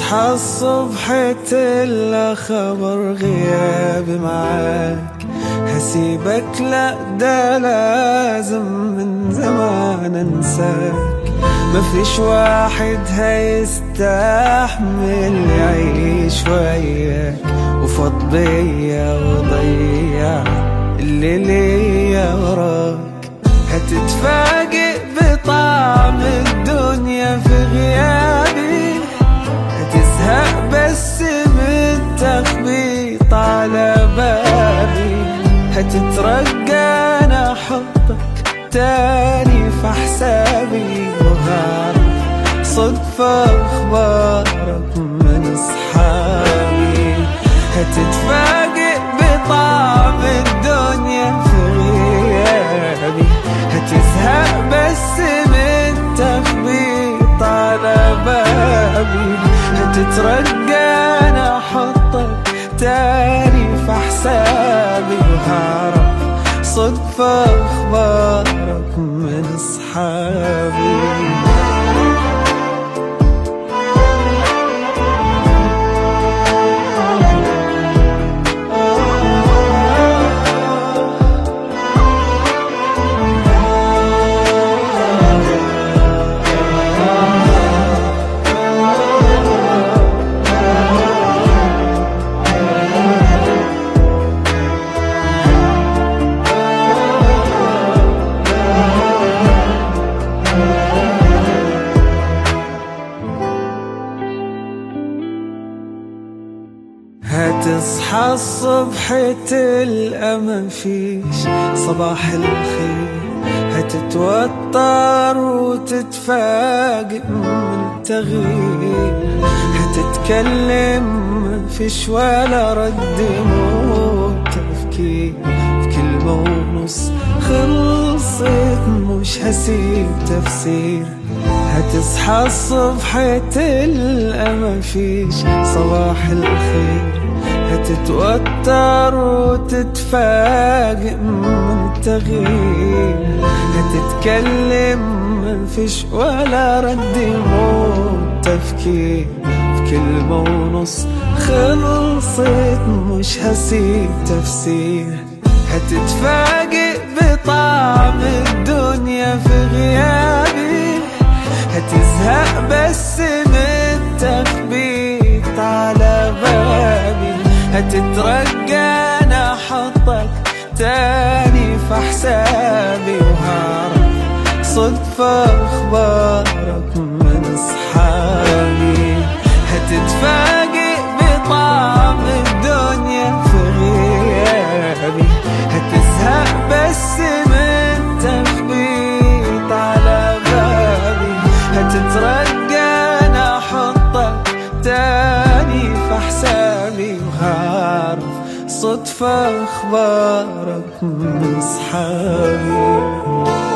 تصحى الصبح تلا خبر غيابي معاك هسيبك لا ده لازم من زمان انساك مفيش واحد هيستحمل يعيش وياك وفض بيا وضيع اللي ليا وراك هتتفاجئ بطعم الدنيا في غيابي هتزهق بس من التخبيط على بابي هتترجى انا احطك تاني في حسابي وهعرف صدفة اخبارك من اصحابي هتتفاجئ بطعم الدنيا في غيابي هتزهق بس من تخبيط على بابي هتترجى انا احطك تاني في حسابي وهعرف صدفة اخبارك من اصحابي هتصحى الصبح تلقى مفيش صباح الخير هتتوتر وتتفاجئ من التغيير هتتكلم مفيش ولا رد موت تفكير في كلمة ونص خلصت مش هسيب تفسير هتصحى الصبح تلقى مفيش صباح الخير هتتوتر وتتفاجئ من التغيير هتتكلم مفيش ولا رد موت تفكير في كلمة ونص خلصت مش هسيب تفسير هتتفاجئ بطعم الدنيا في غيابي هتزهق بس من تخبيط على بابي هتترجى انا احطك تاني في حسابي وهعرف صدفة اخبارك من اصحابي هتتفاجئ بطعم الدنيا في غيابي هتزهق بس من تخبيط على بابي هتترجى انا احطك تاني في حسابي وهعرف صدفة اخبارك من اصحابي